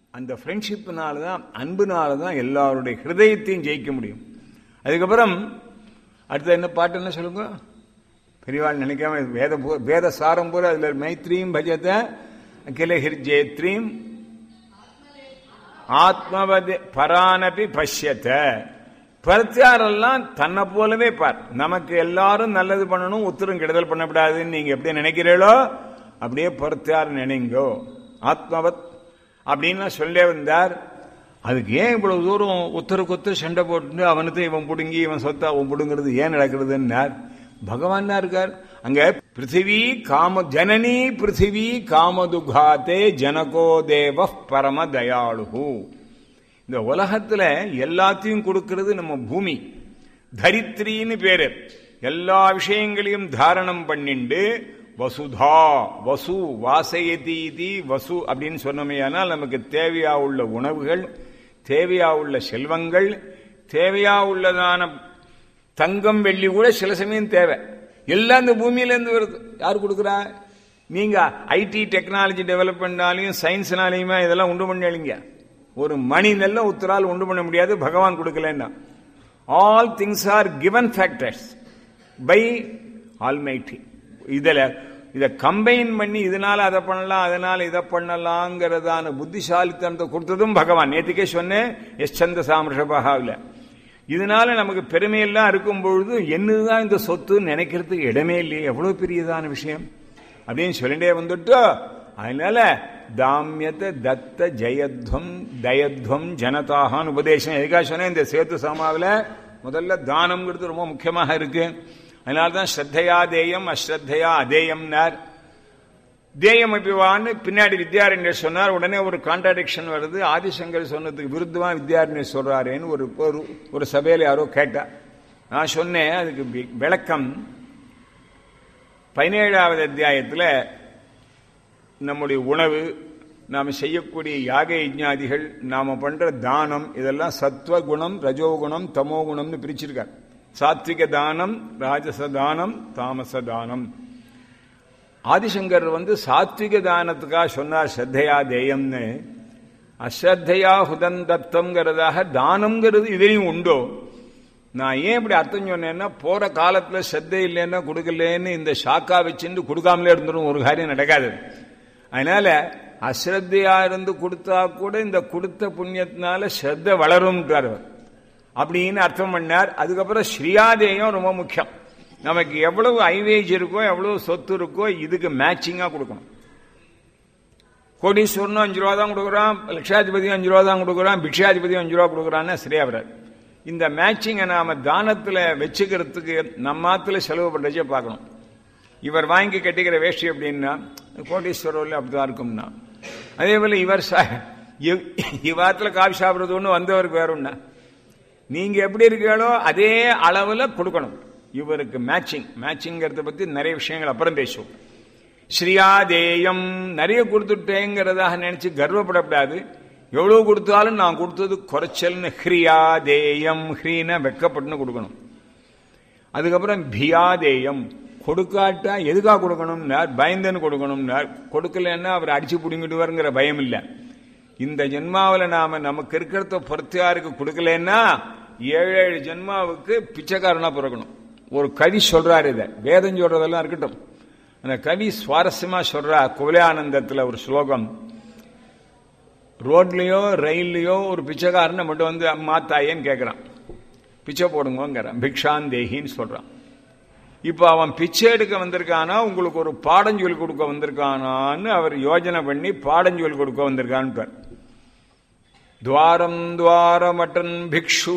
அந்த ஃப்ரெண்ட்ஷிப்னால தான் அன்புனால தான் எல்லாருடைய ஹிருதயத்தையும் ஜெயிக்க முடியும் அதுக்கப்புறம் அடுத்து என்ன பாட்டு என்ன சொல்லுங்க பெரியவாள் நினைக்காம வேத பூ- வேத சாரம் பூரா அதுல மைத்ரீம் பஜத அகில ஹிர்ஜேத்ரீம் ஆத்மவதி பரானபி பஷ்யத்த பிரத்தியாரெல்லாம் தன்னை போலவே பார் நமக்கு எல்லாரும் நல்லது பண்ணணும் உத்தரம் கெடுதல் பண்ணக்கூடாதுன்னு நீங்க எப்படி நினைக்கிறீங்களோ அப்படியே பிரத்தியார் நினைங்கோ ஆத்மவத் அப்படின்னு சொல்லே வந்தார் அதுக்கு ஏன் இவ்வளவு தூரம் உத்தருக்கு உத்தர் சண்டை போட்டு அவனுக்கு இவன் புடுங்கி இவன் சொத்தை அவன் புடுங்கிறது ஏன் நடக்கிறதுன்னார் பகவான் தான் இருக்கார் அங்க பிருத்திவி காம ஜனனி பிருத்திவி காமதுகாத்தே ஜனகோ தேவ பரம தயாளுகு இந்த உலகத்துல எல்லாத்தையும் கொடுக்கிறது நம்ம பூமி தரித்திரின்னு பேரு எல்லா விஷயங்களையும் தாரணம் பண்ணிண்டு வசுதா வசு வாசயதீதி வசு அப்படின்னு சொன்னமையானால் நமக்கு தேவையா உள்ள உணவுகள் தேவையா உள்ள செல்வங்கள் தேவையா உள்ளதான தங்கம் வெள்ளி கூட சில சமயம் தேவை எல்லாம் இந்த பூமியில இருந்து வருது யார் கொடுக்குறா நீங்க ஐடி டெக்னாலஜி டெவலப்மெண்ட்னாலையும் சயின்ஸ்னாலையுமே இதெல்லாம் உண்டு பண்ணீங்க ஒரு மணி நெல்ல உத்தரால் உண்டு பண்ண முடியாது பகவான் கொடுக்கலன்னா all things are given factors by almighty இதுல இதை கம்பைன் பண்ணி இதனால அதை பண்ணலாம் அதனால இதை பண்ணலாங்கிறதான புத்திசாலித்தனத்தை கொடுத்ததும் பகவான் நேற்றுக்கே சொன்னேன் எஸ்சந்த சாமிருஷபாவில் இதனால நமக்கு பெருமையெல்லாம் இருக்கும் பொழுது என்னதுதான் இந்த சொத்துன்னு நினைக்கிறதுக்கு இடமே இல்லையே எவ்வளவு பெரியதான விஷயம் அப்படின்னு சொல்லிட்டே வந்துட்டோ அதனால தாமியத்தை தத்த ஜெயத்வம் தயத்வம் ஜனதாகான்னு உபதேசம் எதுக்காக சொன்னேன் இந்த சேத்து சாமாவில் முதல்ல தானம்ங்கிறது ரொம்ப முக்கியமாக இருக்கு அதனால தான் ஸ்ரத்தையா தேயம் அஸ்ரத்தையா அதேயம்னார் தேயம் அபிவான்னு பின்னாடி வித்யாரண்யர் சொன்னார் உடனே ஒரு கான்ட்ராடிக்ஷன் வருது ஆதிசங்கர் சொன்னதுக்கு விருத்தமா வித்யாரண்யர் சொல்றாரேன்னு ஒரு ஒரு ஒரு சபையில யாரோ கேட்டா நான் சொன்னேன் அதுக்கு வி- விளக்கம் பதினேழாவது அத்தியாயத்தில் நம்முடைய உணவு நாம் செய்யக்கூடிய யாக யஜ்ஞாதிகள் நாம் பண்ற தானம் இதெல்லாம் சத்வ குணம் ரஜோகுணம் தமோ குணம்னு பிரிச்சிருக்கார் சாத்விக தானம் ராஜச தானம் தாமச தானம் ஆதிசங்கர் வந்து சாத்விக தானத்துக்காக சொன்னார் ஸ்ரத்தையா தேயம்னு அஸ்ரத்தையா ஹுதந்தத்தம்ங்கிறதாக தானம்ங்கிறது இதுலயும் உண்டோ நான் ஏன் இப்படி அர்த்தம் சொன்னேன்னா போற காலத்துல ஸ்ரத்தை இல்லைன்னா கொடுக்கலன்னு இந்த ஷாக்கா வச்சுட்டு கொடுக்காமலே இருந்துடும் ஒரு காரியம் நடக்காது அதனால அஸ்ரத்தையா இருந்து கொடுத்தா கூட இந்த கொடுத்த புண்ணியத்தினால ஸ்ரத்த வளரும்ன்றார் அவர். அப்படின்னு அர்த்தம் பண்ணார் அதுக்கப்புறம் ஸ்ரீயாதேயம் ரொம்ப முக்கியம் நமக்கு எவ்வளவு ஐவேஜ் இருக்கோ எவ்வளவு சொத்து இருக்கோ இதுக்கு மேட்சிங்கா கொடுக்கணும் கோடீஸ்வரனும் அஞ்சு ரூபா தான் கொடுக்குறான் லட்சாதிபதியும் அஞ்சு ரூபா தான் கொடுக்குறான் பிக்ஷாதிபதியும் அஞ்சு ரூபா கொடுக்குறான்னு சரியா வராது இந்த மேட்சிங்கை நாம தானத்துல வச்சுக்கிறதுக்கு நம்மாத்துல செலவு பண்றதே பார்க்கணும் இவர் வாங்கி கட்டிக்கிற வேஷ்டி அப்படின்னா கோடீஸ்வரர்ல அப்படிதான் இருக்கும்னா அதே போல இவர் சா- இவ்- இவாத்துல காஃபி சாப்பிடுறது ஒண்ணு வந்தவருக்கு வேற ஒண்ணா நீங்க எப்படி இருக்கீங்களோ அதே அளவுல கொடுக்கணும் இவருக்கு மேட்சிங் மேட்சிங்கிறத பத்தி நிறைய விஷயங்கள் அப்புறம் பேசுவோம் ஸ்ரீயாதேயம் நிறைய கொடுத்துட்டேங்கிறதாக நினைச்சு கர்வப்படக்கூடாது எவ்வளவு கொடுத்தாலும் நான் கொடுத்தது குறைச்சல்னு ஹ்ரியாதேயம் ஹ்ரீன வெக்கப்பட்டுன்னு கொடுக்கணும் அதுக்கப்புறம் பியாதேயம் கொடுக்காட்டா எதுக்காக கொடுக்கணும்னார் பயந்துன்னு கொடுக்கணும்னார் கொடுக்கலன்னா அவர் அடிச்சு பிடிங்கிடுவாருங்கிற பயம் இல்லை இந்த ஜென்மாவில் நாம நமக்கு இருக்கிறத பொறுத்தியாருக்கு கொடுக்கலன்னா ஏழு ஏழு ஜென்மாவுக்கு பிச்சைக்காரனா பிறக்கணும் ஒரு கவி சொல்றாரு இதை வேதம் சொல்றதெல்லாம் இருக்கட்டும் அந்த கவி சுவாரஸ்யமா சொல்றா குவலையானந்தத்துல ஒரு ஸ்லோகம் ரோட்லயோ ரயில்லையோ ஒரு பிச்சைக்காரனை மட்டும் வந்து மாத்தாயேன்னு கேட்கறான் பிச்சை போடுங்கோங்கிறான் பிக்ஷாந்தேகின்னு சொல்றான் இப்போ அவன் பிச்சை எடுக்க வந்திருக்கானா உங்களுக்கு ஒரு பாடம் சொல்லி கொடுக்க வந்திருக்கானான்னு அவர் யோஜனை பண்ணி பாடம் சொல்லி கொடுக்க வந்திருக்கான்னு துவாரம் துவாரமட்டன் பிக்ஷு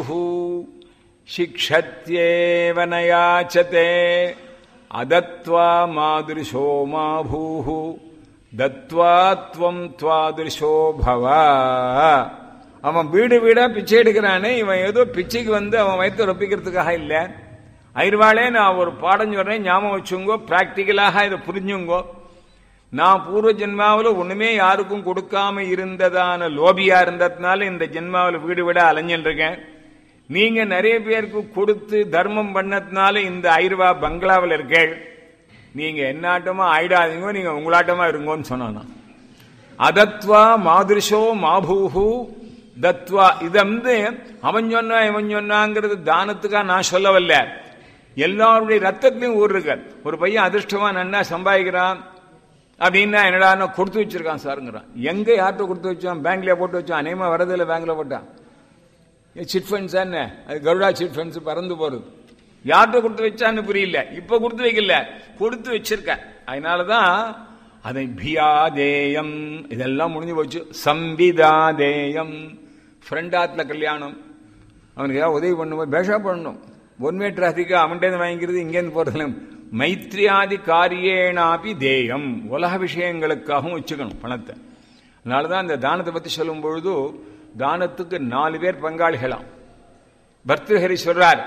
சிக்ஷத்யேவ நயாச்சதே அதத்வா மாதிருஷோ மா பூஹு தத்வா துவம் துவாதிருஷோ பவ அவன் வீடு வீடா பிச்சை எடுக்கிறானே இவன் ஏதோ பிச்சைக்கு வந்து அவன் வயிற்று ரொப்பிக்கிறதுக்காக இல்ல ஐர்வாளே நான் ஒரு பாடம் சொல்றேன் ஞாபகம் வச்சுங்கோ பிராக்டிக்கலாக இதை புரிஞ்சுங்கோ நான் பூர்வ ஜென்மாவில் ஒண்ணுமே யாருக்கும் கொடுக்காம இருந்ததான லோபியா இருந்ததுனால இந்த ஜென்மாவில் வீடு விட அலைஞ்சிட்டு இருக்கேன் நீங்க நிறைய பேருக்கு கொடுத்து தர்மம் பண்ணதுனால இந்த ஐரவா பங்களாவில் இருக்கேள் நீங்க என்னாட்டமா ஆயிடாதீங்க நீங்க உங்களாட்டமா இருங்கோன்னு சொன்னான் அதத்வா மாதிருஷோ மாபூஹு தத்வா இது வந்து அவன் சொன்னா இவன் சொன்னாங்கிறது தானத்துக்காக நான் சொல்லவல்ல எல்லாருடைய ரத்தத்திலையும் ஊர் இருக்க ஒரு பையன் அதிர்ஷ்டமா நன்னா சம்பாதிக்கிறான் அப்படின்னா என்னடா கொடுத்து வச்சிருக்கான் சாருங்கிறான் எங்க யார்கிட்ட கொடுத்து வச்சான் பேங்க்ல போட்டு வச்சான் அநேகமா வரதில்லை பேங்க்ல போட்டான் சிட் ஃபண்ட்ஸ் என்ன அது கருடா சிட் ஃபண்ட்ஸ் பறந்து போறது யார்கிட்ட கொடுத்து வச்சான்னு புரியல இப்ப கொடுத்து வைக்கல கொடுத்து வச்சிருக்க அதனாலதான் அதை பியாதேயம் இதெல்லாம் முடிஞ்சு போச்சு சம்பிதாதேயம் ஃப்ரெண்டாத்துல கல்யாணம் அவனுக்கு ஏதாவது உதவி பண்ணும்போது பேஷா பண்ணணும் ஒன் வே டிராஃபிக்கா அவன்கிட்ட வாங்கிக்கிறது இங்கேருந்து போறதுல மைத்ரியாதி காரியேனாபி தேயம் உலக விஷயங்களுக்காகவும் வச்சுக்கணும் பணத்தை அதனாலதான் இந்த தானத்தை பத்தி சொல்லும் பொழுது தானத்துக்கு நாலு பேர் பங்காளிகளாம் பர்தஹரி சொல்றார்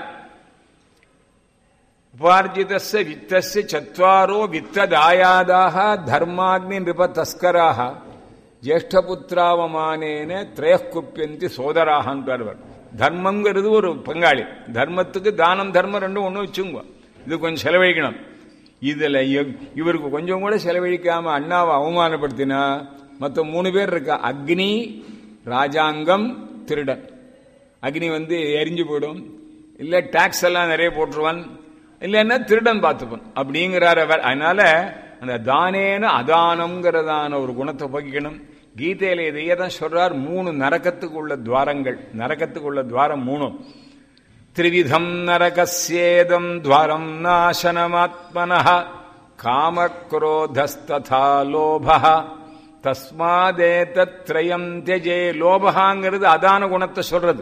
உபார்ஜிதஸ்ய வித்தஸ்ய சத்வாரோ வித்ததாயாதாக தர்மாக்னி நிருப தஸ்கராக ஜேஷ்டபுத்திராவமானேன திரயக்குப்பியந்தி சோதராகன்றார் தர்மங்கிறது ஒரு பங்காளி தர்மத்துக்கு தானம் தர்மம் ரெண்டும் ஒன்று வச்சுங்க இது கொஞ்சம் செலவழிக்கணும் இதுல இவருக்கு கொஞ்சம் கூட செலவழிக்காம அண்ணாவை அவமானப்படுத்தினா மற்ற மூணு பேர் இருக்கா அக்னி ராஜாங்கம் திருடன் அக்னி வந்து எரிஞ்சு போயிடும் இல்ல டாக்ஸ் எல்லாம் நிறைய போட்டுருவான் இல்லைன்னா திருடன் பார்த்துப்பான் அப்படிங்கிறார் அவர் அதனால அந்த தானேன அதானம்ங்கிறதான ஒரு குணத்தை போக்கிக்கணும் கீதையில இதையே தான் சொல்றார் மூணு நரக்கத்துக்கு உள்ள துவாரங்கள் நரக்கத்துக்கு உள்ள துவாரம் மூணும் திரிவிதம் நரகசேதம் துவாரம் நாசனமாத்மன காமக்ரோதஸ்ததா லோப தஸ்மாதேத்திரயம் தியஜே லோபகாங்கிறது அதான குணத்தை சொல்றது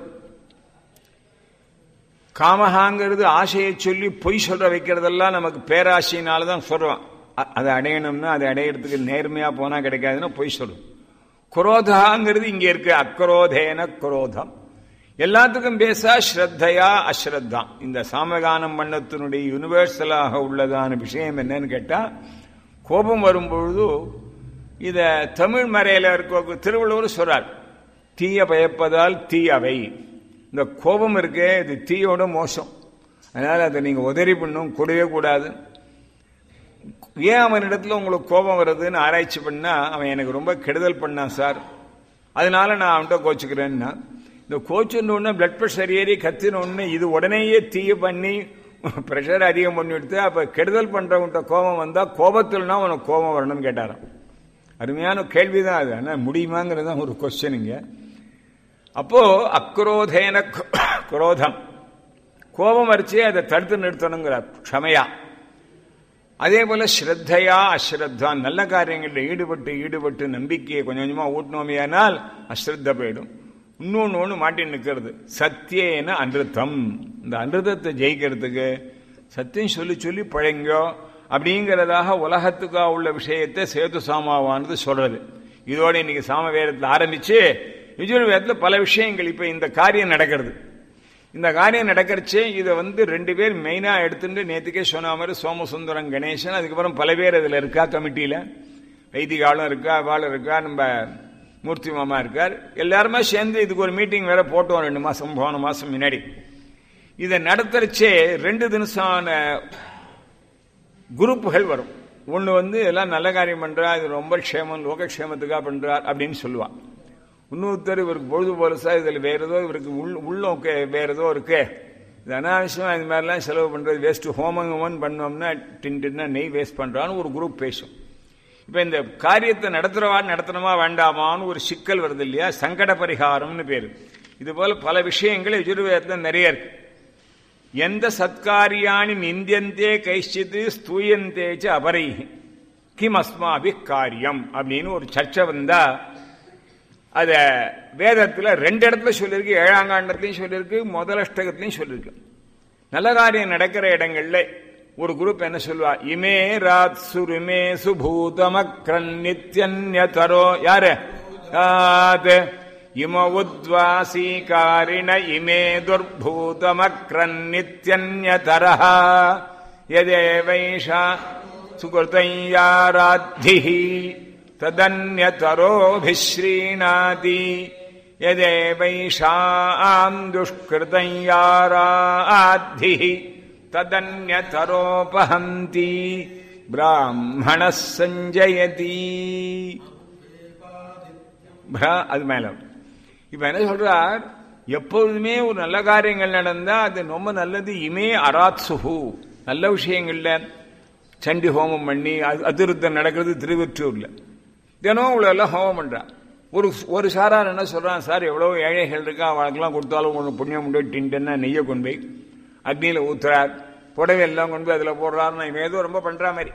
காமஹாங்கிறது ஆசையை சொல்லி பொய் சொல்ற வைக்கிறதெல்லாம் நமக்கு பேராசையினால தான் சொல்றான் அதை அடையணும்னா அதை அடையிறதுக்கு நேர்மையா போனா கிடைக்காதுன்னா பொய் சொல்லும் குரோதாங்கிறது இங்க இருக்கு அக்ரோதேன குரோதம் எல்லாத்துக்கும் பேசா ஸ்ரத்தையா அஸ்ரத்தா இந்த சாமகானம் பண்ணத்தினுடைய யூனிவர்சலாக உள்ளதான விஷயம் என்னன்னு கேட்டா கோபம் வரும்பொழுது இத தமிழ் மறையில இருக்க திருவள்ளுவர் சொல்றார் தீய பயப்பதால் தீயவை இந்த கோபம் இருக்கே இது தீயோட மோசம் அதனால அதை நீங்க உதறி பண்ணும் கூடவே கூடாது ஏன் அவனிடத்துல உங்களுக்கு கோபம் வருதுன்னு ஆராய்ச்சி பண்ணா அவன் எனக்கு ரொம்ப கெடுதல் பண்ணான் சார் அதனால நான் அவன்கிட்ட கோச்சுக்கிறேன்னா இந்த கோச்சுன்னு ஒன்று பிளட் ப்ரெஷர் ஏறி கத்தின ஒன்று இது உடனேயே தீய பண்ணி ப்ரெஷர் அதிகம் பண்ணி விடுத்து அப்போ கெடுதல் பண்ணுறவன்கிட்ட கோபம் வந்தால் கோபத்தில்னா உனக்கு கோபம் வரணும்னு கேட்டாராம் அருமையான கேள்விதான் அது ஆனால் முடியுமாங்கிறது தான் ஒரு கொஸ்டினுங்க அப்போ அக்ரோதேன குரோதம் கோபம் வரைச்சே அதை தடுத்து நிறுத்தணுங்கிறார் க்ஷமையா அதே போல ஸ்ரத்தையா அஸ்ரத்தா நல்ல காரியங்களில் ஈடுபட்டு ஈடுபட்டு நம்பிக்கையை கொஞ்சம் கொஞ்சமா ஊட்டினோமையானால் அஸ்ரத்த போயிடும் இன்னொன்னு ஒன்று மாட்டி நிற்கிறது சத்தியேன அன்றுத்தம் இந்த அன்றுதத்தை ஜெயிக்கிறதுக்கு சத்தியம் சொல்லி சொல்லி பழங்கோ அப்படிங்கிறதாக உலகத்துக்கா உள்ள விஷயத்தை சேது சாமாவானது சொல்றது இதோட இன்னைக்கு சாம வேதத்தில் ஆரம்பிச்சு யுஜுர்வேதத்தில் பல விஷயங்கள் இப்ப இந்த காரியம் நடக்கிறது இந்த காரியம் நடக்கிறச்சே இதை வந்து ரெண்டு பேர் மெயினா எடுத்துட்டு நேத்துக்கே சொன்ன மாதிரி சோமசுந்தரம் கணேசன் அதுக்கப்புறம் பல பேர் இதுல இருக்கா கமிட்டியில வைதிகாலும் இருக்கா வாழும் இருக்கா நம்ம மூர்த்தி மாமா இருக்கார் எல்லாருமே சேர்ந்து இதுக்கு ஒரு மீட்டிங் வேற போட்டோம் ரெண்டு மாசம் போன மாசம் முன்னாடி இதை நடத்துறச்சே ரெண்டு தினசான குரூப்புகள் வரும் ஒன்று வந்து எல்லாம் நல்ல காரியம் பண்றா இது ரொம்ப க்ஷேமம் லோகக்ஷேமத்துக்காக பண்றார் அப்படின்னு சொல்லுவான் இன்னொருத்தர் இவருக்கு பொழுது போலசா இதில் வேற ஏதோ இவருக்கு உள் உள்ளோக்கு வேற ஏதோ இருக்கு இது அனாவசியமா இந்த மாதிரிலாம் செலவு பண்றது வேஸ்ட் ஹோமம் ஹோமன் பண்ணோம்னா டின் டின்னா நெய் வேஸ்ட் பண்றான்னு ஒரு குரூப் பேசும் இப்ப இந்த காரியத்தை நடத்துறவா நடத்தணுமா வேண்டாமான்னு ஒரு சிக்கல் வருது இல்லையா சங்கட பரிகாரம்னு பேரு இது போல பல விஷயங்கள் யஜுர்வேதத்தில் நிறைய இருக்கு எந்த சத்காரியாணி நிந்தியந்தே கைச்சித்து ஸ்தூயந்தேச்சு அபரை கிம் அஸ்மாபி காரியம் அப்படின்னு ஒரு சர்ச்சை வந்தா அத வேதத்துல ரெண்டு இடத்துல சொல்லியிருக்கு ஏழாம் காண்டத்திலையும் சொல்லியிருக்கு முதலஷ்டகத்திலையும் சொல்லியிருக்கு நல்ல காரியம் நடக்கிற இடங்கள்ல ஒரு குரூப் என்ன சொல்லுவா இமே ராத் சுருமே சுபூதமக்ரன் நித்யன்யதரோ யாரு இம உத்வாசீகாரிண இமே துர்பூதமக்ரன் நித்யன்யதர யதேவைஷா சுகிருத்தையாராத்திः तदन्यतरोभिश्रीणाति यदेवैषाम् दुष्कृतम् याराद्धिः तदन्यतरोपहन्ति ब्राह्मणः सञ्जयति பிரா அது மேல இப்ப என்ன சொல்றார் எப்பொழுதுமே ஒரு நல்ல காரியங்கள் நடந்தா அது ரொம்ப நல்லது இமே அராத் சுகு நல்ல விஷயங்கள்ல சண்டி ஹோமம் பண்ணி அது- அதிருத்தம் நடக்கிறது திருவெற்றூர்ல தினம் இவ்வளோ எல்லாம் ஹோமம் பண்றா ஒரு ஒரு சாரார் என்ன சொல்றான் சார் எவ்வளவு ஏழைகள் இருக்கா அவளுக்கெல்லாம் கொடுத்தாலும் ஒன்று புண்ணியம் உண்டு டின்டன்னா நெய்யை கொண்டு போய் அக்னியில ஊத்துறார் புடவை எல்லாம் கொண்டு போய் அதுல போடுறாருன்னா இவன் ஏதோ ரொம்ப பண்ற மாதிரி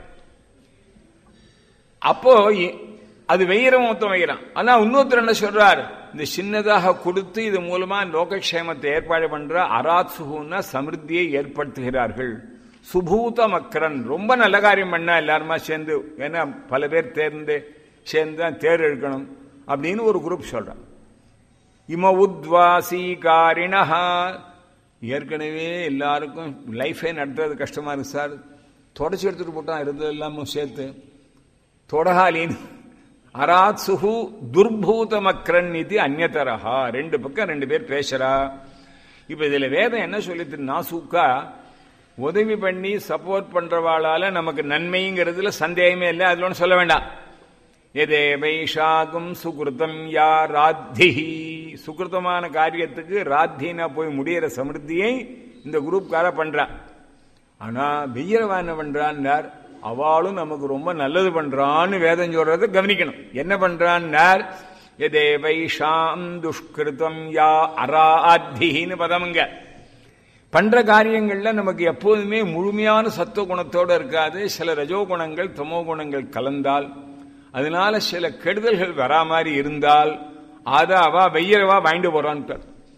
அப்போ இ- அது வெயிறம் மொத்தம் வைக்கிறான் ஆனா இன்னொருத்தர் என்ன சொல்றார் இந்த சின்னதாக கொடுத்து இது மூலமா லோகக்ஷேமத்தை ஏற்பாடு பண்ற அராத் சுகுன்னா சமிருத்தியை ஏற்படுத்துகிறார்கள் சுபூத மக்கரன் ரொம்ப நல்ல காரியம் பண்ணா எல்லாருமா சேர்ந்து ஏன்னா பல பேர் தேர்ந்து சேர்ந்து தான் தேர் எடுக்கணும் அப்படின்னு ஒரு குரூப் சொல்றான் இம உத்வாசீகாரிணஹா ஏற்கனவே எல்லாருக்கும் லைஃபே நடத்துறது கஷ்டமா இருக்கு சார் தொடச்சி எடுத்துட்டு போட்டான் இருந்தது எல்லாமும் சேர்த்து தொடகாலின் அராத் சுகு துர்பூத மக்ரன் இது அந்நதரஹா ரெண்டு பக்கம் ரெண்டு பேர் பேசுறா இப்ப இதுல வேதம் என்ன சொல்லிட்டு நாசூக்கா உதவி பண்ணி சப்போர்ட் பண்றவாளால நமக்கு நன்மைங்கிறதுல சந்தேகமே இல்லை அதுல ஒன்றும் சொல்ல வேண்டாம் எதே வைஷாகும் சுகிருதம் யா ராத்திஹி சுகிருதமான காரியத்துக்கு ராத்தினா போய் முடியிற சமிருத்தியை இந்த குரூப்கார பண்றா ஆனா வெய்யரவா என்ன பண்றான்னார் அவளும் நமக்கு ரொம்ப நல்லது பண்றான்னு வேதம் சொல்றதை கவனிக்கணும் என்ன பண்றான்னார் எதே வைஷாம் துஷ்கிருதம் யா அராத்தின்னு பதமுங்க பண்ற காரியங்கள்ல நமக்கு எப்போதுமே முழுமையான சத்துவ குணத்தோட இருக்காது சில ரஜோ குணங்கள் தமோ குணங்கள் கலந்தால் அதனால சில கெடுதல்கள் வரா மாதிரி இருந்தால் அத அவ வெய்யரவா வாங்கிட்டு போறான்ட்டு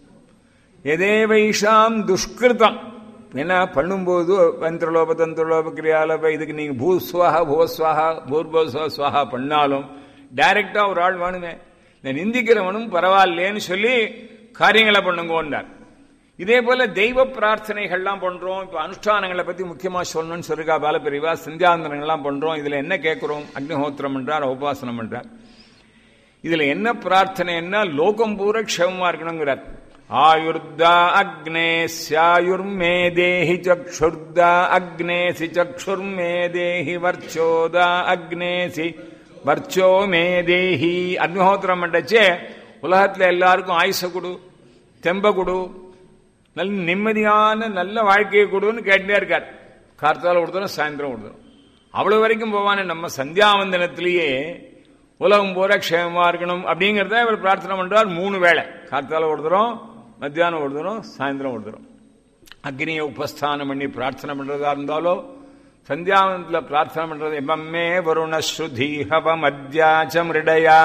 எதே வைஷாம் துஷ்கிருதம் ஏன்னா பண்ணும்போது வந்திரலோப தந்திரலோப கிரியாலோப இதுக்கு நீங்க பூஸ்வாஹா பூஸ்வாஹா பூர்வஸ்வா சுவாஹா பண்ணாலும் டைரக்டா ஒரு ஆள் வேணுமே இந்த நிந்திக்கிறவனும் பரவாயில்லேன்னு சொல்லி காரியங்களை பண்ணுங்கன்னார் இதே போல தெய்வ பிரார்த்தனைகள்லாம் பண்றோம் இப்ப அனுஷ்டானங்களை பத்தி முக்கியமா சொல்லணும்னு சொல்லிருக்கா பாலப்பிரிவா சந்தியாந்தனங்கள்லாம் பண்றோம் இதுல என்ன கேட்கிறோம் அக்னிஹோத்திரம் பண்றார் உபாசனம் பண்றார் இதுல என்ன பிரார்த்தனைன்னா லோகம் பூரா க்ஷேமமா இருக்கணுங்கிறார் ஆயுர்தா அக்னே சாயுர்மே தேஹி சக்ஷுர்தா அக்னேசி சக்ஷுர்மே தேஹி வர்ச்சோதா அக்னேசி வர்ச்சோ மே தேஹி அக்னிஹோத்திரம் பண்ணச்சே உலகத்துல எல்லாருக்கும் ஆயுச கொடு தெம்ப கொடு நல்ல நிம்மதியான நல்ல வாழ்க்கையை கொடுன்னு கேட்டுட்டே இருக்கார் கார்த்தால கொடுத்தோம் சாயந்தரம் கொடுத்தோம் அவ்வளவு வரைக்கும் போவானே நம்ம சந்தியாவந்தனத்திலேயே உலகம் பூரா க்ஷேமமா இருக்கணும் அப்படிங்கறத இவர் பிரார்த்தனை பண்றார் மூணு வேளை கார்த்தால கொடுத்துறோம் மத்தியானம் கொடுத்துறோம் சாயந்தரம் கொடுத்துறோம் அக்னியை உபஸ்தானம் பண்ணி பிரார்த்தனை பண்றதா இருந்தாலோ சந்தியாவந்தத்துல பிரார்த்தனை பண்றது எம்மே வருண ஸ்ருதி ஹவ மத்யாச்ச மிருடயா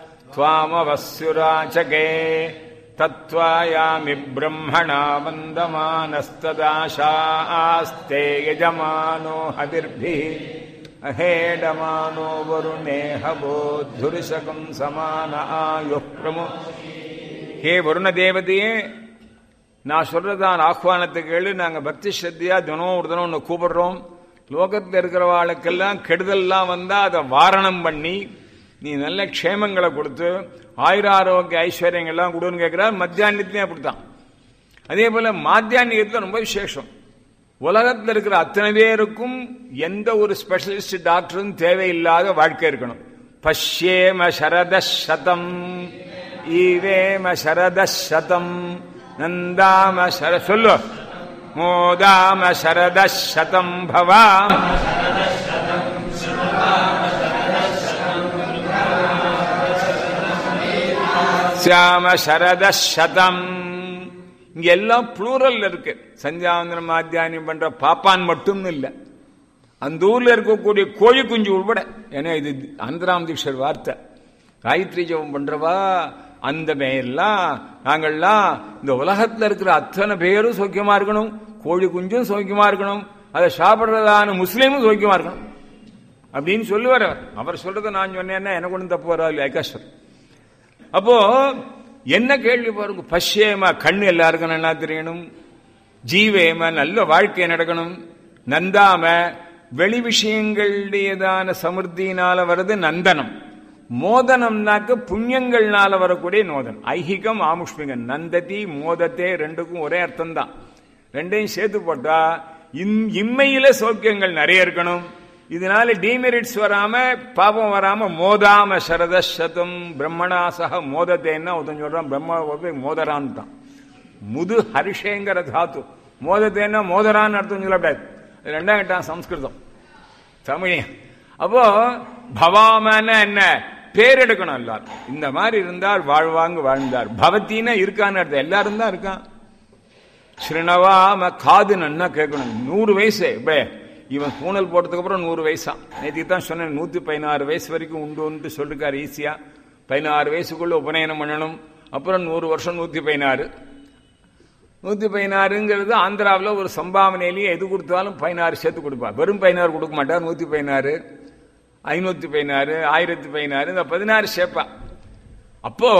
துவாமவஸ்யுராச்சகே தத்வாயாமி பிரம்மணா வந்தமானஸ்ததாசாஸ்தே யஜமானோ ஹவிர்பி அஹேடமானோ வருணேஹ போத்துரிசகம் சமான ஆயு பிரமு ஹே வருண தேவதையே நான் சொல்றதான் ஆஹ்வானத்துக்கு கேளு நாங்க பக்தி ஸ்ரத்தையா தினம் ஒரு தினம் ஒன்று கூப்பிடுறோம் லோகத்தில் இருக்கிறவாளுக்கெல்லாம் கெடுதல்லாம் வந்தா அதை வாரணம் பண்ணி நீ நல்ல க்ஷேமங்களை கொடுத்து ஆயுராரோக்கிய ஐஸ்வர்யங்கள்லாம் கொடுன்னு கேட்கிறார் மத்தியானத்துலயும் அப்படித்தான் அதே போல மாத்தியானிகத்துல ரொம்ப விசேஷம் உலகத்தில் இருக்கிற அத்தனை பேருக்கும் எந்த ஒரு ஸ்பெஷலிஸ்ட் டாக்டரும் தேவையில்லாத வாழ்க்கை இருக்கணும் பஷ்யேம சரத சதம் ஈவேம சரத சதம் நந்தாம சர சொல்லு மோதாம சரத சதம் பவா சியாம சரத சதம் இங்க எல்லாம் ப்ளூரல் இருக்கு சந்தியாவந்தனம் மாத்தியானியம் பண்ற பாப்பான் மட்டும் இல்ல அந்த ஊர்ல இருக்கக்கூடிய கோழி குஞ்சு உள்பட ஏன்னா இது ஆந்திராம் தீக்ஷர் வார்த்தை காயத்ரி ஜபம் பண்றவா அந்த பேர்லாம் நாங்கள்லாம் இந்த உலகத்துல இருக்கிற அத்தனை பேரும் சௌக்கியமா இருக்கணும் கோழி குஞ்சும் சௌக்கியமா இருக்கணும் அதை சாப்பிடுறதான முஸ்லீமும் சௌக்கியமா இருக்கணும் அப்படின்னு சொல்லுவார் அவர் அவர் சொல்றதை நான் சொன்னேன்னா எனக்கு ஒன்றும் தப்பு வராது ஐகாஸ்வர் அப்போ என்ன கேள்வி பாருங்க பஷ்யேம கண்ணு எல்லாருக்கும் நல்லா தெரியணும் ஜீவேம நல்ல வாழ்க்கை நடக்கணும் நந்தாம வெளி விஷயங்களுடையதான சமிருத்தினால வருது நந்தனம் மோதனம்னாக்க புண்ணியங்கள்னால வரக்கூடிய நோதனம் ஐஹிகம் ஆமுஷ்மிகம் நந்ததி மோதத்தே ரெண்டுக்கும் ஒரே அர்த்தம் தான் ரெண்டையும் சேர்த்து போட்டா இம்மையில சௌக்கியங்கள் நிறைய இருக்கணும் இதனால டிமெரிட்ஸ் வராம பாபம் வராம மோதாம சரத சதம் பிரம்மணாசக மோதத்தேன்னா ஒருத்தன் சொல்றான் பிரம்ம போய் மோதரான்ட்டான் முது ஹரிஷேங்கிற தாத்து மோதத்தேன்னா மோதரான்னு அர்த்தம் சொல்லக்கூடாது அது ரெண்டாம் கட்டான் சம்ஸ்கிருதம் தமிழ் அப்போ பவாமன என்ன பேர் எடுக்கணும் எல்லாரும் இந்த மாதிரி இருந்தால் வாழ்வாங்க வாழ்ந்தார் பவத்தின்னா இருக்கான்னு அர்த்தம் எல்லாரும் தான் இருக்கான் ஸ்ரீனவாம காது நன்னா கேட்கணும் நூறு வயசு இப்ப இவன் பூனல் போட்டதுக்கு அப்புறம் நூறு வயசா நேற்று தான் சொன்னேன் நூத்தி பதினாறு வயசு வரைக்கும் உண்டுன்ட்டு சொல்லிருக்காரு ஈஸியா பதினாறு வயசுக்குள்ள உபநயனம் பண்ணணும் அப்புறம் நூறு வருஷம் நூத்தி பதினாறு நூத்தி பதினாறுங்கிறது ஆந்திராவில் ஒரு சம்பாவனையிலேயே எது கொடுத்தாலும் பதினாறு சேர்த்து கொடுப்பார் வெறும் பதினாறு கொடுக்க மாட்டார் நூத்தி பதினாறு ஐநூத்தி பதினாறு ஆயிரத்தி பதினாறு இந்த பதினாறு சேர்ப்பா அப்போ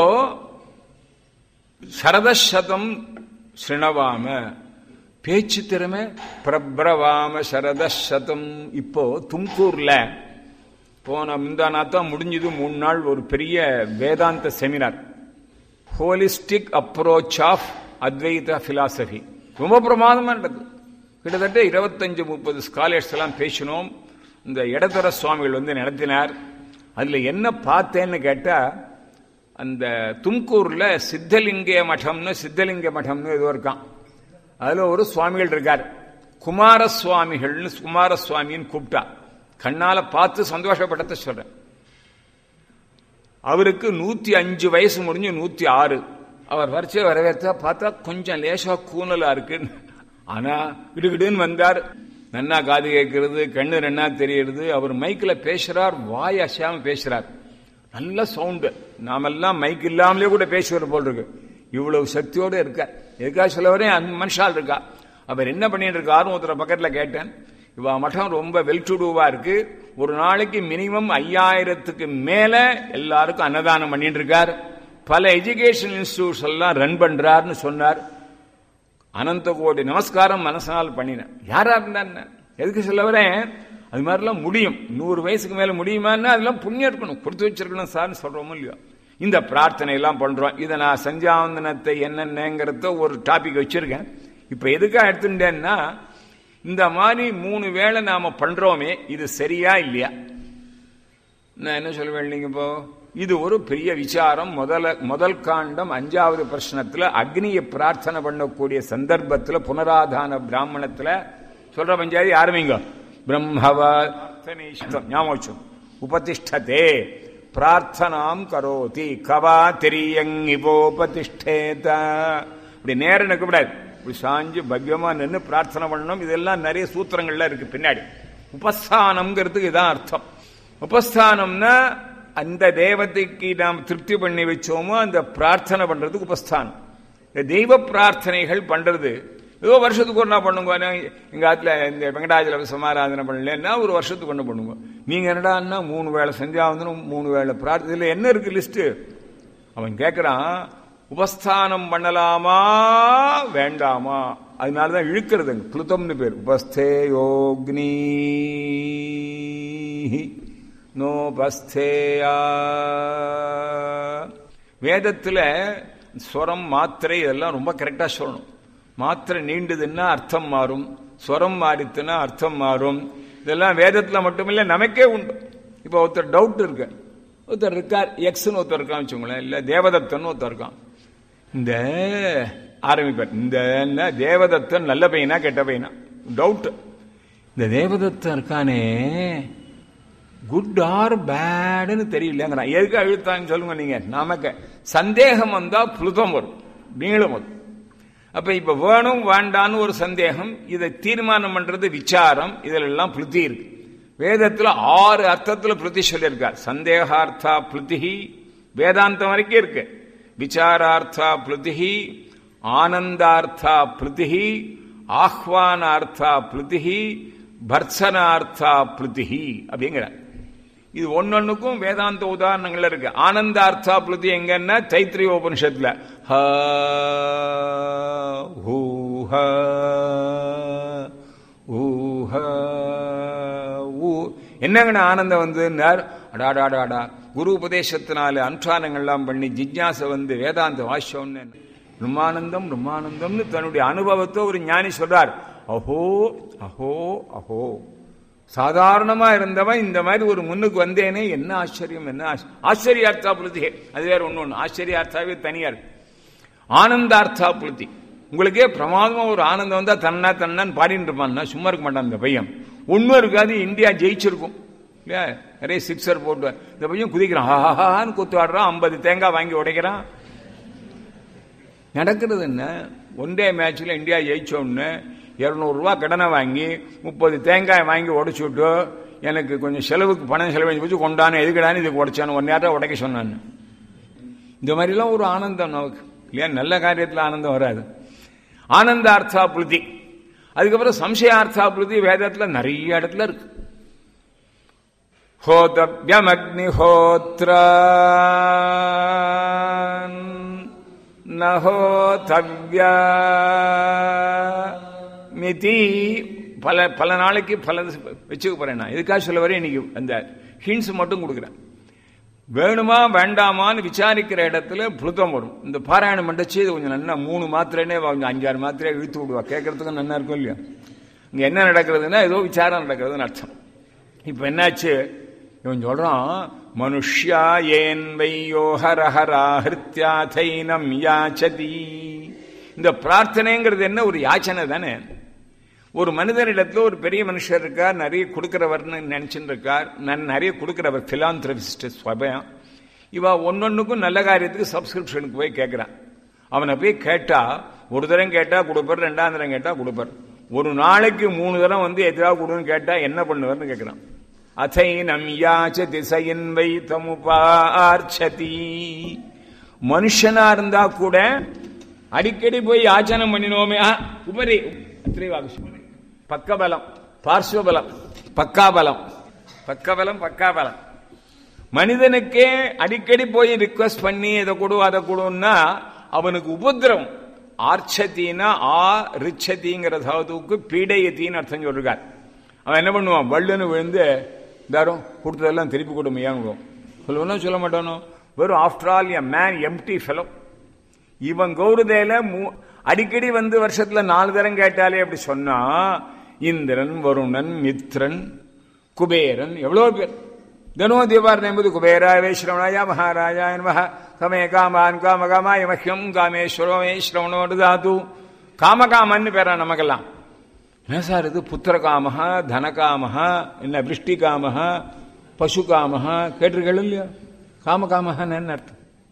சரதசதம் ஸ்ருணவாம பேச்சு திறமை பிரபிரவாம சரதசதம் இப்போ தும்கூர்ல போன முந்தானாத்தான் முடிஞ்சது மூணு நாள் ஒரு பெரிய வேதாந்த seminar holistic approach of Advaita philosophy ரொம்ப பிரமாதமா நடந்தது கிட்டத்தட்ட இருபத்தஞ்சு முப்பது ஸ்காலர்ஸ் எல்லாம் பேசினோம் இந்த இடத்தர சுவாமிகள் வந்து நடத்தினார் அதுல என்ன பார்த்தேன்னு கேட்டா அந்த தும்கூர்ல சித்தலிங்க மட்டம்னு சித்தலிங்க மட்டம்னு ஏதோ இருக்கான் அதுல ஒரு சுவாமிகள் இருக்கார் குமார சுவாமிகள்னு குமார சுவாமின்னு கூப்பிட்டா கண்ணால பார்த்து சந்தோஷப்படத்த சொல்றேன் அவருக்கு நூத்தி அஞ்சு வயசு முடிஞ்சு நூத்தி ஆறு அவர் வரிசை வரவேற்றா பார்த்தா கொஞ்சம் லேசா கூனலா இருக்கு ஆனா கிடுகிடுன்னு வந்தார் நன்னா காது கேட்கறது கண்ணு ரெண்ணா தெரியறது அவர் மைக்கில் பேசுறார் வாய் அசையாம பேசுறார் நல்ல சவுண்டு நாமெல்லாம் மைக் இல்லாமலே கூட பேசுவார் போல் இருக்கு இவ்வளவு சக்தியோடு இருக்கார் எதுக்காக சொல்ல வரேன் அந்த மனுஷால் இருக்கா அவர் என்ன பண்ணிட்டு இருக்காருன்னு ஒருத்தர் பக்கத்தில் கேட்டேன் இவ மட்டம் ரொம்ப வெல் டு டூவா இருக்கு ஒரு நாளைக்கு மினிமம் ஐயாயிரத்துக்கு மேல எல்லாருக்கும் அன்னதானம் பண்ணிட்டு இருக்கார் பல எஜுகேஷன் இன்ஸ்டிடியூட்ஸ் எல்லாம் ரன் பண்றாருன்னு சொன்னார் அனந்த கோடி நமஸ்காரம் மனசனால் பண்ணினேன் யாரா இருந்தா எதுக்கு சொல்ல வரேன் அது மாதிரிலாம் முடியும் நூறு வயசுக்கு மேல முடியுமான்னா அதெல்லாம் புண்ணியம் இருக்கணும் கொடுத்து வச்சிருக்கணும் சார்னு சொல்றோமோ இல்லையோ இந்த பிரார்த்தனை எல்லாம் பண்றோம் இதை நான் சஞ்சாவந்தனத்தை என்னென்னங்கிறத ஒரு டாபிக் வச்சிருக்கேன் இப்ப எதுக்காக எடுத்துட்டேன்னா இந்த மாதிரி மூணு வேளை நாம பண்றோமே இது சரியா இல்லையா நான் என்ன சொல்லுவேன் நீங்க இப்போ இது ஒரு பெரிய விசாரம் முதல முதல் காண்டம் அஞ்சாவது பிரச்சனத்துல அக்னியை பிரார்த்தனை பண்ணக்கூடிய சந்தர்ப்பத்துல புனராதான பிராமணத்துல சொல்ற பஞ்சாயத்து ஆரம்பிங்க பிரம்மவ ஞாபகம் உபதிஷ்டதே பிரார்த்தனாம் கரோதி கவா திரியங்கிபோபதிஷ்டேத இப்படி நேரம் நிற்கக்கூடாது இப்படி சாஞ்சு பவ்யமா நின்று பிரார்த்தனை பண்ணணும் இதெல்லாம் நிறைய சூத்திரங்கள்ல இருக்கு பின்னாடி உபஸ்தானம்ங்கிறதுக்கு இதான் அர்த்தம் உபஸ்தானம்னா அந்த தேவதைக்கு நாம் திருப்தி பண்ணி வச்சோமோ அந்த பிரார்த்தனை பண்றதுக்கு உபஸ்தானம் இந்த தெய்வ பிரார்த்தனைகள் பண்றது ஏதோ வருஷத்துக்கு ஒரு நாள் பண்ணுங்க எங்க ஆத்துல இந்த வெங்கடாஜல சமாராதனை பண்ணலன்னா ஒரு வருஷத்துக்கு ஒன்று பண்ணுங்க நீங்க என்னடான்னா மூணு வேளை சந்தியாவந்தனம் மூணு வேளை பிரார்த்தனை இதுல என்ன இருக்கு லிஸ்ட் அவன் கேட்கிறான் உபஸ்தானம் பண்ணலாமா வேண்டாமா அதனாலதான் இழுக்கிறது புளுத்தம்னு பேர் உபஸ்தே யோக்னி நோபஸ்தேயா வேதத்துல ஸ்வரம் மாத்திரை இதெல்லாம் ரொம்ப கரெக்டா சொல்லணும் மாத்திரை நீண்டுதுன்னா அர்த்தம் மாறும் ஸ்வரம் மாறித்துன்னா அர்த்தம் மாறும் இதெல்லாம் வேதத்துல மட்டுமில்ல நமக்கே உண்டு இப்போ ஒருத்தர் டவுட் இருக்கு ஒருத்தர் இருக்கார் எக்ஸ்னு ஒருத்தர் இருக்கான்னு வச்சுக்கோங்களேன் இல்ல தேவதத்தன் ஒருத்தர் இருக்கான் இந்த ஆரம்பிப்பார் இந்த தேவதத்தன் நல்ல பையனா கெட்ட பையனா டவுட் இந்த தேவதத்தன் இருக்கானே குட் ஆர் பேடுன்னு தெரியலங்கிறான் எதுக்கு அழுத்தான்னு சொல்லுங்க நீங்க நமக்கு சந்தேகம் வந்தா புளுதம் வரும் நீளம் வரும் அப்ப இப்ப வேணும் வேண்டான்னு ஒரு சந்தேகம் இதை தீர்மானம் பண்றது விசாரம் இதுல எல்லாம் புளுத்தி இருக்கு வேதத்துல ஆறு அர்த்தத்துல புளுத்தி சொல்லியிருக்கார் சந்தேகார்த்தா புளுதிகி வேதாந்தம் வரைக்கும் இருக்கு விசாரார்த்தா புளுதிகி ஆனந்தார்த்தா புளுதிகி ஆஹ்வானார்த்தா புளுதிகி பர்சனார்த்தா புளுதிகி அப்படிங்கிறார் இது ஒன்னொன்னுக்கும் வேதாந்த உதாரணங்கள் இருக்கு ஆனந்தார்த்தா புளுதி எங்கன்னா தைத்திரிய உபனிஷத்துல என்னங்கண்ணா ஆனந்தம் வந்து அடாடாடாடா குரு உபதேசத்தினால அனுஷ்டானங்கள்லாம் பண்ணி ஜிஜ்ஞாச வந்து வேதாந்த வாஷ்யம்னு பிரம்மானந்தம் பிரம்மானந்தம்னு தன்னுடைய அனுபவத்தை ஒரு ஞானி சொல்றார் அஹோ அஹோ அஹோ சாதாரணமா இருந்தவன் இந்த மாதிரி ஒரு முன்னுக்கு வந்தேனே என்ன ஆச்சரியம் என்ன ஆச்ச- ஆச்சரியார்த்தா புலுதி அது வேற ஒண்ணு ஒண்ணு ஆச்சரியார்த்தாவே தனியா இருக்கு ஆனந்தார்த்தா புலுதி உங்களுக்கே பிரமாதமா ஒரு ஆனந்தம் வந்தா தன்னா தன்னான்னு பாடிட்டு இருப்பான்னா சும்மா இருக்க மாட்டான் இந்த பையன் ஒண்ணும் இருக்காது இந்தியா ஜெயிச்சிருக்கும் இல்லையா நிறைய சிக்ஸர் போட்டுவார் இந்த பையன் குதிக்கிறான் ஆஹான்னு குத்து ஆடுறான் ஐம்பது தேங்காய் வாங்கி உடைக்கிறான் நடக்கிறது என்ன ஒன் டே மேட்ச்ல இந்தியா ஜெயிச்ச உடனே இரநூறுவா கடனை வாங்கி முப்பது தேங்காய் வாங்கி உடைச்சு விட்டு எனக்கு கொஞ்சம் செலவுக்கு பணம் செலவழிச்சு வச்சு கொண்டானு எதுக்கடான்னு இதுக்கு உடைச்சானு ஒன் நேரம் உடைக்க சொன்னான்னு இந்த மாதிரிலாம் ஒரு ஆனந்தம் நமக்கு இல்லையா நல்ல காரியத்தில் ஆனந்தம் வராது ஆனந்தார்த்தா புளுதி அதுக்கப்புறம் சம்சயார்த்தாபிருதி வேதத்துல நிறைய இடத்துல இருக்கு ஹோதவ்யமக்னிஹோத்ர நஹோதவ்ய மிதி பல பல நாளைக்கு பல வச்சுக்க போறேன் நான் இதுக்காக சொல்ல வரேன் இன்னைக்கு அந்த ஹிண்ட்ஸ் மட்டும் கொடுக்குறேன் வேணுமா வேண்டாமான்னு விசாரிக்கிற இடத்துல புளுத்தம் வரும் இந்த பாராயணம் பண்ணச்சு இது கொஞ்சம் நல்லா மூணு மாத்திரைனே கொஞ்சம் அஞ்சாறு மாத்திரையை இழுத்து விடுவா கேட்கறதுக்கும் நல்லா இருக்கும் இல்லையா இங்க என்ன நடக்கிறதுன்னா ஏதோ விசாரம் நடக்கிறதுன்னு அர்த்தம் இப்ப என்னாச்சு இவன் சொல்றான் மனுஷ்யா ஏன் வையோஹரஹரா ஹிருத்யா தைனம் யாச்சதி இந்த பிரார்த்தனைங்கிறது என்ன ஒரு யாச்சனை தானே ஒரு மனிதனிடத்துல ஒரு பெரிய மனுஷர் இருக்கார் நிறைய கொடுக்கிறவர்னு நினைச்சுட்டு இருக்கார் நான் நிறைய கொடுக்கிறவர் பிலாந்திரபிஸ்ட் ஸ்வபயம் இவ ஒன்னொன்னுக்கும் நல்ல காரியத்துக்கு சப்ஸ்கிரிப்ஷனுக்கு போய் கேட்கிறான் அவனை போய் கேட்டா ஒரு தரம் கேட்டா கொடுப்பார் ரெண்டாம் தரம் கேட்டா கொடுப்பார் ஒரு நாளைக்கு மூணு தரம் வந்து எதாவது கொடுன்னு கேட்டா என்ன பண்ணுவார்னு கேட்கிறான் அதைனம் யாச்ச திசையின் வை தமுபார்ச்சதி மனுஷனா இருந்தா கூட அடிக்கடி போய் யாச்சனம் பண்ணினோமே ஆ, உபரி அத்திரைவாகுஷம் பக்கபலம் பார்ஸ்வபலம் பக்காபலம் பக்கபலம் பக்காபலம் மனிதனுக்கே அடிக்கடி போய் ரிக்வஸ்ட் பண்ணி இதை கொடு அதை கொடுன்னா அவனுக்கு உபத்திரம் ஆர்ச்சத்தின்னா ஆ ரிச்சதிங்கிற தாதுவுக்கு பீடையத்தின்னு அர்த்தம் சொல்றார் அவன் என்ன பண்ணுவான் வள்ளுன்னு விழுந்து தாரும் கொடுத்ததெல்லாம் திருப்பி கொடுமையான்னு சொல்லுவனோ சொல்ல மாட்டானோ வெறும் after all a man empty fellow இவன் கௌரதேல மூ- அடிக்கடி வந்து வருஷத்துல நாலு தரம் கேட்டாலே அப்படி சொன்னா இந்திரன் வருணன் மித்ரன் குபேரன் எவ்வளவு பேர் தினம் தீபாரணம் என்பது குபேராய ஸ்ரவணாய மகாராஜாய நம கமே காமான் காமகாமாய மஹ்யம் காமேஸ்வரமே ஸ்ரவணோ தாது காமகாமன்னு பேரா நமக்கெல்லாம் என்ன சார் இது புத்திரகாமஹ தனகாமஹ என்ன விருஷ்டிகாமஹ பசுகாமஹ கேட்டிருக்கீங்க இல்லையா காமகாமஹன்னு என்ன அர்த்தம்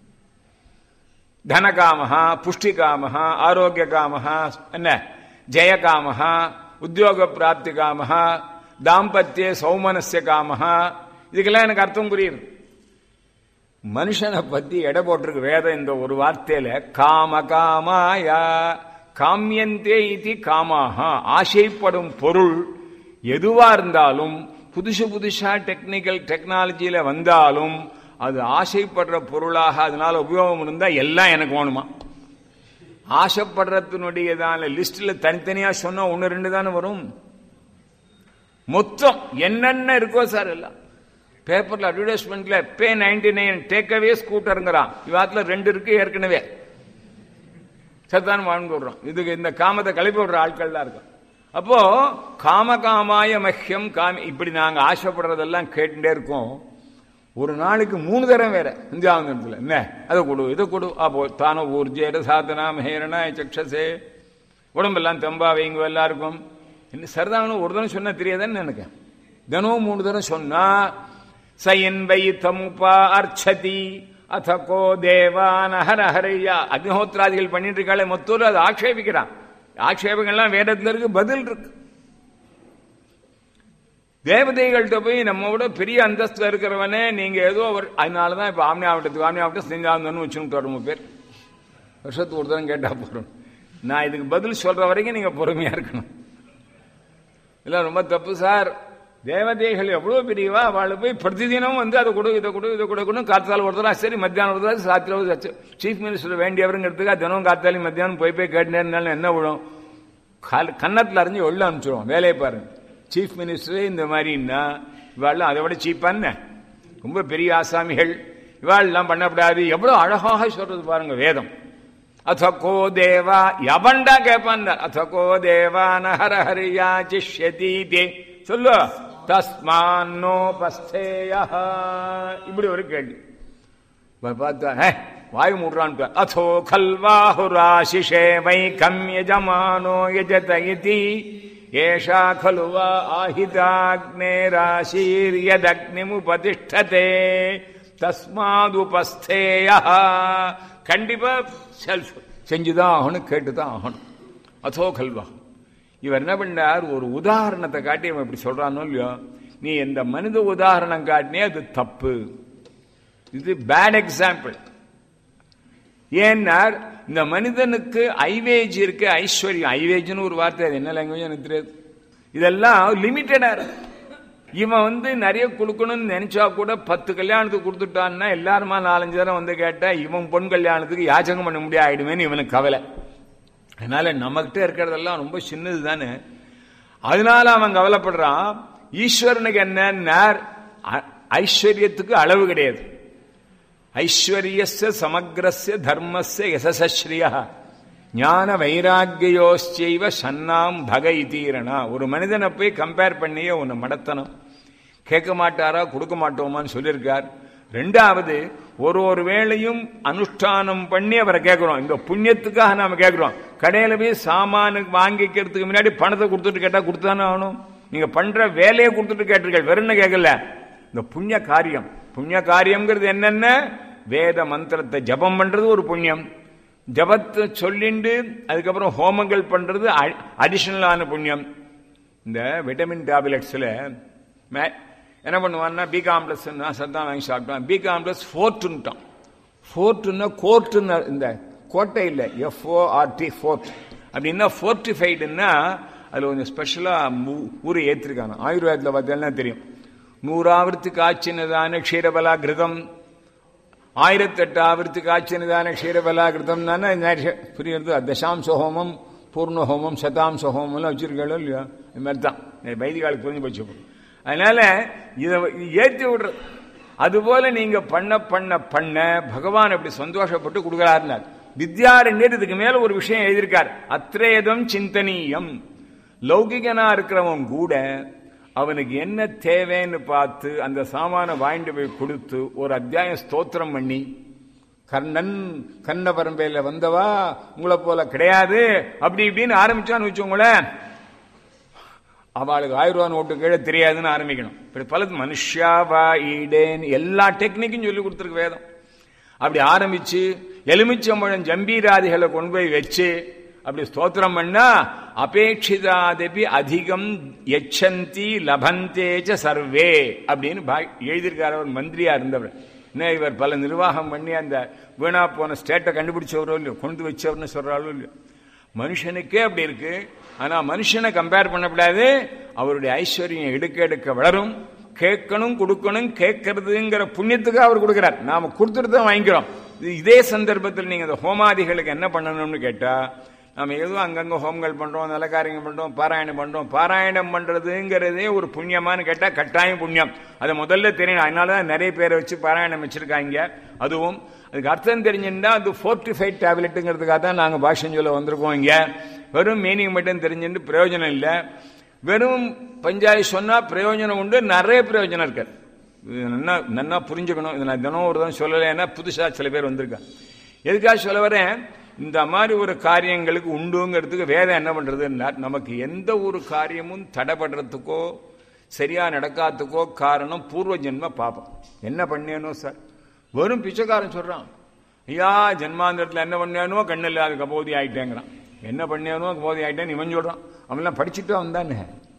தனகாமஹ புஷ்டிகாமஹ ஆரோக்கியகாமஹ என்ன ஜெயகாமஹ உத்தியோக பிராப்தி காமஹ தாம்பத்திய சௌமனஸ்ய காமஹ இதுக்கெல்லாம் எனக்கு அர்த்தம் புரியுது மனுஷனை பத்தி எடை போட்டிருக்கு வேதம் இந்த ஒரு வார்த்தையில காம காமாயா காமியந்தே இது காமாக ஆசைப்படும் பொருள் எதுவா இருந்தாலும் புதுசு புதுசா டெக்னிக்கல் டெக்னாலஜியில வந்தாலும் அது ஆசைப்படுற பொருளாக அதனால உபயோகம் இருந்தா எல்லாம் எனக்கு வேணுமா ஆசைப்படுறதுனுடையதான லிஸ்ட்ல தனித்தனியா சொன்னா ஒன்னு ரெண்டு தானே வரும் மொத்தம் என்னென்ன இருக்கோ சார் எல்லாம் பேப்பர்ல அட்வர்டைஸ்மெண்ட்ல pay ninety nine take away ஸ்கூட்டருங்கிறான் இவாத்துல ரெண்டு இருக்கு ஏற்கனவே சத்தான் வாழ்ந்து விடுறோம் இதுக்கு இந்த காமத்தை கிளப்பி விடுற ஆட்கள் தான் இருக்கும் அப்போ காம காமாய மஹ்யம் காமி இப்படி நாங்க ஆசைப்படுறதெல்லாம் கேட்டுட்டே இருக்கோம் ஒரு நாளைக்கு மூணு தரம் வேற இந்தியாவந்தத்துல என்ன அதை கொடு இதை கொடு அப்போ தானோ ஊர்ஜேட சாதனா மகேரணா சக்ஷசே உடம்பெல்லாம் தெம்பா வைங்க எல்லாருக்கும் என்ன சரிதானு ஒரு தரம் சொன்னா தெரியாதான்னு எனக்கு தினமும் மூணு தரம் சொன்னா சயன் வை தமுபா அர்ச்சதி அத கோ தேவான ஹர ஹரையா அக்னிஹோத்ராதிகள் பண்ணிட்டு இருக்காளே மொத்தூர் அது ஆக்ஷேபிக்கிறான் ஆக்ஷேபங்கள்லாம் வேதத்துல இருக்கு பதில் இருக்கு தேவதைகள்கிட்ட போய் நம்ம விட பெரிய அந்தஸ்துல இருக்கிறவனே நீங்க ஏதோ ஒரு அதனாலதான் இப்ப ஆம்னியாவட்டத்துக்கு ஆம்னியாவட்டம் செஞ்சாங்கன்னு வச்சுன்னு ரொம்ப பேர் வருஷத்துக்கு ஒரு தரம் கேட்டா போறோம் நான் இதுக்கு பதில் சொல்ற வரைக்கும் நீங்க பொறுமையா இருக்கணும் இல்ல ரொம்ப தப்பு சார் தேவதைகள் எவ்வளவு பெரியவா அவளை போய் பிரதிதினம் வந்து அதை கொடு இதை கொடு இதை கொடுக்கணும் காத்தால ஒரு தடவை சரி மத்தியானம் ஒரு தடவை சாத்திர ஒரு தடவை. சீஃப் மினிஸ்டர் வேண்டியவருங்கிறதுக்காக தினம் காத்தாலும் மத்தியானம் போய் போய் கேட்டுனே இருந்தாலும் என்ன விழும் கால் கன்னத்தில் அறிஞ்சு உள்ள அனுப்பிச்சிடுவோம் வேலையை பாருங்க சீஃப் மினிஸ்டரே இந்த மாதிரின்னா இவாள்லாம் அதை விட சீப்பான்னு ரொம்ப பெரிய ஆசாமிகள் இவாள்லாம் பண்ணக்கூடாது எவ்வளவு அழகாக சொல்றது பாருங்க வேதம் அத்தகோ தேவா எவன்டா கேட்பான் அத்தகோ தேவா நஹர ஹரியா சிஷ்யதி தே சொல்லு தஸ்மான்னோபஸ்தேய இப்படி ஒரு கேள்வி இப்ப பார்த்தா "ஹே, வாய் மூடுறான்னு அதோ கல்வாஹுராசிஷே வைக்கம் யஜமானோ யஜத இதி ஏஷா खलु वा ஆஹிதாக்னேராசீர்யதக்னிமுபதிஷ்டதே தஸ்மாதுபஸ்தேய கண்டிப்பா செல்ஃப் செஞ்சுதான் ஆகணும் கேட்டுதான் ஆகணும் அதோ கல்வா இவர் என்ன பண்ணார் ஒரு உதாரணத்தை காட்டி அவன் இப்படி சொல்றானோ இல்லையோ நீ எந்த மனித உதாரணம் காட்டினே அது தப்பு இது பேட் எக்ஸாம்பிள் ஏன்னா இந்த மனிதனுக்கு ஐவேஜ் இருக்கு ஐஸ்வர்யம் ஐவேஜ்னு ஒரு வார்த்தை அது என்ன லாங்குவேஜ் எனக்கு தெரியாது இதெல்லாம் லிமிட்டடா இருக்கு இவன் வந்து நிறைய கொடுக்கணும்னு நினைச்சா கூட பத்து கல்யாணத்துக்கு கொடுத்துட்டான்னா எல்லாருமா நாலஞ்சு தடவை வந்து கேட்டா இவன் பொன் கல்யாணத்துக்கு யாச்சகம் பண்ண முடியாது ஆயிடுமேன்னு இவனுக்கு கவலை அதனால நம்மகிட்ட இருக்கிறதெல்லாம் ரொம்ப சின்னது தானே அதனால அவன் கவலைப்படுறான் ஈஸ்வரனுக்கு என்ன ஐஸ்வர்யத்துக்கு அளவு கிடையாது ஐஸ்வர்யஸ்ய சமக்ரஸ்ய தர்மஸ்ய யசஸ்ரீயா ஞான வைராக்கியோச்சைவ சன்னாம் பக இதீரணா ஒரு மனிதனை போய் கம்பேர் பண்ணியே உன்னை மடத்தனம் கேட்க மாட்டாரா கொடுக்க மாட்டோமான்னு சொல்லியிருக்கார் ரெண்டாவது ஒரு ஒரு வேளையும் அனுஷ்டானம் பண்ணி அவரை கேட்கிறோம் இந்த புண்ணியத்துக்காக நாம கேட்கிறோம் கடையில போய் சாமானுக்கு வாங்கிக்கிறதுக்கு முன்னாடி பணத்தை கொடுத்துட்டு கேட்டா கொடுத்தானே ஆகணும் நீங்க பண்ற வேலையை கொடுத்துட்டு கேட்டிருக்கீங்க வெறும் கேட்கல இந்த புண்ணிய காரியம் புண்ணிய காரியம்ங்கிறது என்னென்ன வேத மந்திரத்தை ஜபம் பண்றது ஒரு புண்ணியம் ஜபத்தை சொல்லிண்டு அதுக்கப்புறம் ஹோமங்கள் பண்றது அடிஷனலான புண்ணியம் இந்த விட்டமின் டேப்லெட்ஸ்ல என்ன பண்ணுவான்னா பி காம்ப்ளெக்ஸ் சத்தான் வாங்கி சாப்பிட்டான் பி காம்ப்ளெக்ஸ் ஃபோர்ட்டுன்ட்டான் ஃபோர்ட்டுன்னா கோர்ட்டுன்னு இந்த கோட்டை இல்லை எஃப்ஓஆர்டி ஃபோர்ட் அப்படின்னா ஃபோர்ட்டிஃபைடுன்னா அதில் கொஞ்சம் ஸ்பெஷலாக ஊரை ஏற்றிருக்காங்க ஆயுர்வேதத்தில் பார்த்தீங்கன்னா தெரியும் நூறாவிரத்து காய்ச்சினதான க்ஷீரபலா கிருதம் ஆயிரத்தெட்டு ஆவர்த்தி காய்ச்சினதான க்ஷீரபலா கிருதம் தானே புரியுறது தசாம்ச ஹோமம் பூர்ண ஹோமம் சதாம்ச ஹோமம்லாம் வச்சிருக்கோ இல்லையா இது மாதிரி தான் வைதிகாலுக்கு புரிஞ்சு போச்சு அதனால இதை ஏற்றி விடுறது அதுபோல நீங்க பண்ண பண்ண பண்ண பகவான் அப்படி சந்தோஷப்பட்டு கொடுக்கிறாருனார் வித்யாரண்யர் இதுக்கு மேல ஒரு விஷயம் எழுதியிருக்கார் அத்ரேதம் சிந்தனீயம் லௌகிகனா இருக்கிறவன் கூட அவனுக்கு என்ன தேவைன்னு பார்த்து அந்த சாமான வாங்கிட்டு போய் கொடுத்து ஒரு அத்தியாயம் ஸ்தோத்திரம் பண்ணி கர்ணன் கண்ண பரம்பையில வந்தவா உங்களை போல கிடையாது அப்படி இப்படின்னு ஆரம்பிச்சான்னு வச்சோங்களேன் அவளுக்கு ஆயிரம் ரூபா நோட்டு கீழே தெரியாதுன்னு ஆரம்பிக்கணும் இப்படி பல மனுஷாவா ஈடேன் எல்லா டெக்னிக்கும் சொல்லி கொடுத்துருக்கு வேதம் அப்படி ஆரம்பிச்சு எலுமிச்சம்பழம் ஜம்பீராதிகளை கொண்டு போய் வச்சு அப்படி ஸ்தோத்திரம் பண்ணா அபேட்சிதாதபி அதிகம் எச்சந்தி லபந்தேச்ச சர்வே அப்படின்னு எழுதியிருக்கார் அவர் மந்திரியா இருந்தவர் என்ன இவர் பல நிர்வாகம் பண்ணி அந்த வீணா போன ஸ்டேட்டை கண்டுபிடிச்சவரோ இல்லையோ கொண்டு வச்சவர்னு சொல்றாளோ இல்லையோ மனுஷனுக்கே அப்படி இருக்கு ஆனா மனுஷனை கம்பேர் பண்ணக்கூடாது அவருடைய ஐஸ்வர்யம் எடுக்க எடுக்க வளரும் கேட்கணும் கொடுக்கணும் கேட்கறதுங்கிற புண்ணியத்துக்கு அவர் கொடுக்கிறார் நாம கொடுத்துட்டு தான் வாங்கிக்கிறோம் இதே சந்தர்ப்பத்தில் நீங்க இந்த ஹோமாதிகளுக்கு என்ன பண்ணணும்னு கேட்டா நம்ம எதுவும் அங்கங்க ஹோமங்கள் பண்றோம் நல்ல காரியங்கள் பண்றோம் பாராயணம் பண்றோம் பாராயணம் பண்றதுங்கிறதே ஒரு புண்ணியமானு கேட்டா கட்டாயம் புண்ணியம் அதை முதல்ல தெரியணும் அதனாலதான் நிறைய பேரை வச்சு பாராயணம் வச்சிருக்காங்க அதுவும் அதுக்கு அர்த்தம் தெரிஞ்சுட்டா அது ஃபோர்டிஃபைட் டேப்லெட்டுங்கிறதுக்காக தான் நாங்கள் பாஷம் சொல்ல வந்திருக்கோம் இங்க வெறும் மீனிங் மட்டும் தெரிஞ்சுட்டு பிரயோஜனம் இல்லை வெறும் பஞ்சாயத்து சொன்னா பிரயோஜனம் உண்டு நிறைய பிரயோஜனம் இருக்காது நல்லா நல்லா புரிஞ்சுக்கணும் இதை நான் தினம் ஒரு தான் சொல்லலைன்னா புதுசா சில பேர் வந்திருக்காங்க எதுக்காக சொல்ல வரேன் இந்த மாதிரி ஒரு காரியங்களுக்கு உண்டுங்கிறதுக்கு வேதம் என்ன பண்றதுன்னா நமக்கு எந்த ஒரு காரியமும் தடைபடுறதுக்கோ சரியா நடக்காததுக்கோ காரணம் பூர்வ ஜென்ம பாபம் என்ன பண்ணேனோ சார் வெறும் பிச்சைக்காரன் சொல்றான் ஐயா ஜென்மாந்திரத்தில் என்ன பண்ணேனோ கண்ணு இல்லாத கபோதி ஆயிட்டேங்கிறான் என்ன பண்ணேனோ கபோதி ஆயிட்டேன்னு இவன் சொல்றான் அவன்லாம் படிச்சுட்டு வந்தானே